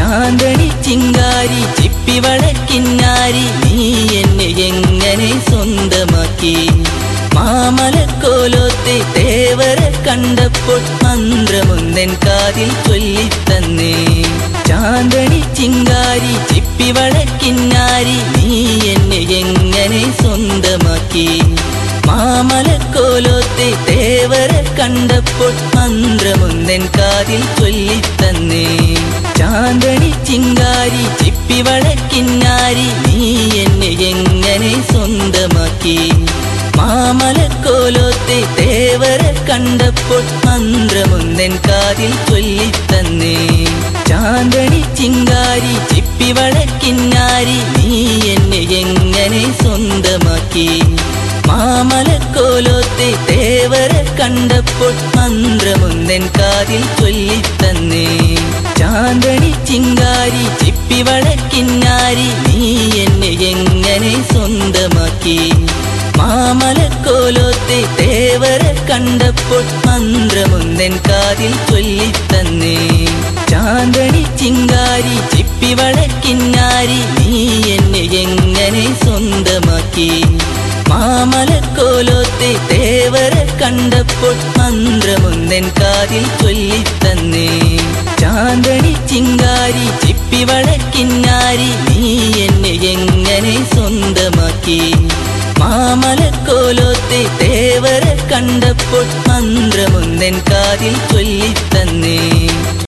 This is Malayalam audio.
ചാന്തണി ചിങ്കാരി ചിപ്പിവളക്കിന്നാരി നീ എന്നെ എങ്ങനെ സ്വന്തമാക്കി മാമലക്കോലോത്തെ തേവരെ കണ്ടപ്പോൾ മന്ത്രമൊന്നെൻ കാതിൽ ചൊല്ലിത്തന്നേ ചാന്തണി ചിങ്കാരി ചിപ്പിവളക്കിന്നാരി നീ എന്നെ എങ്ങനെ സ്വന്തമാക്കി മാമലക്കോലോത്തെ തേവരെ കണ്ടപ്പോൾ മന്ത്രമൊന്നെൻ കാതിൽ ചൊല്ലിത്തന്നേ ചാന്തണി ചിങ്കാരി ചിപ്പിവളക്കിന്നാരി നീ എന്നെ എങ്ങനെ സ്വന്തമാക്കി മാമലക്കോലോത്തെ തേവരെ കണ്ടപ്പോൾ മന്ത്രമൊന്നെൻ കാതിൽ ചൊല്ലിത്തന്നേ ചാന്തണി ചിങ്കാരി ചിപ്പിവളക്കിന്നാരി നീ എന്നെ എങ്ങനെ സ്വന്തമാക്കി മാമലക്കോലോത്തെ തേവരെ കണ്ടപ്പോൾ മന്ത്രമൊന്നെൻ കാതിൽ ചൊല്ലിത്തന്നേ ചാന്തണി ചിങ്കാരി ചിപ്പിവളക്കിന്നാരി നീ എന്നെ എങ്ങനെ സ്വന്തമാക്കി മാമലക്കോലോത്തെ തേവരെ കണ്ടപ്പോൾ മന്ത്രമൊന്നെൻ കാതിൽ ചൊല്ലിത്തന്നേ ചാന്തണി ചിങ്കാരി ചിപ്പിവളക്കിന്നാരി നീ എന്നെ എങ്ങനെ സ്വന്തമാക്കി മാമലക്കോലോത്തെ തേവരെ കണ്ടപ്പോൾ മന്ത്രമൊന്നെൻ കാതിൽ ചൊല്ലിത്തന്നേ ചാന്തണി ചിങ്കാരി ചിപ്പിവളക്കിന്നാരി നീ എന്നെ എങ്ങനെ സ്വന്തമാക്കി മാമലക്കോലോത്തെ തേവരെ കണ്ടപ്പോൾ മന്ത്രമൊന്നെൻ കാതിൽ ചൊല്ലിത്തന്നേ